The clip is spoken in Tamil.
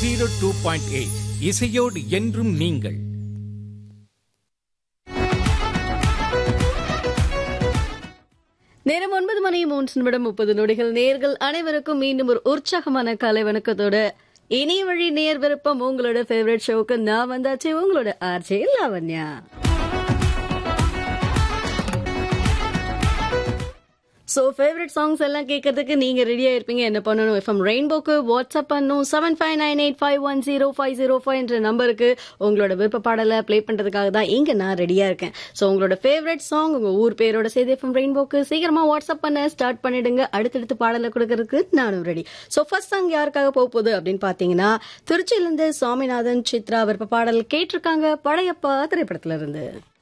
ஜீரோ டூ பாயிண்ட் எயிட் இசையோடு என்றும் நீங்கள் நேரம் ஒன்பது மணி மூன்று நிமிடம் முப்பது நொடிகள் நேர்கள் அனைவருக்கும் மீண்டும் ஒரு உற்சாகமான காலை வணக்கத்தோட இணைய வழி நேர் விருப்பம் உங்களோட ஃபேவரட் ஷோக்கு நான் வந்தாச்சு உங்களோட RJ Lavanya so favourite songs எல்லாம் கேட்கறதுக்கு நீங்க ரெடியா இருப்பீங்க என்ன பண்ணணும் எஃப்எம் ரெயின்போக்கு வாட்ஸ்அப் பண்ணும் seven five nine eight five one zero five zero five என்ற நம்பருக்கு உங்களோட விருப்ப பாடலை ப்ளே பண்றதுக்காக தான் இங்க நான் ரெடியா இருக்கேன் ஸோ உங்களோட ஃபேவரட் சாங் உங்க ஊர் பேரோட சேர்த்து எஃப்எம் ரெயின்போக்கு சீக்கிரமா வாட்ஸ்அப் பண்ண ஸ்டார்ட் பண்ணிடுங்க அடுத்தடுத்து பாடலை கொடுக்கறதுக்கு நானும் ரெடி ஸோ ஃபர்ஸ்ட் சாங் யாருக்காக போக போகுது அப்படின்னு பாத்தீங்கன்னா திருச்சியிலிருந்து சுவாமிநாதன் சித்ரா விருப்ப பாடல் கேட்டிருக்காங்க படையப்பா திரைப்படத்துல இருந்து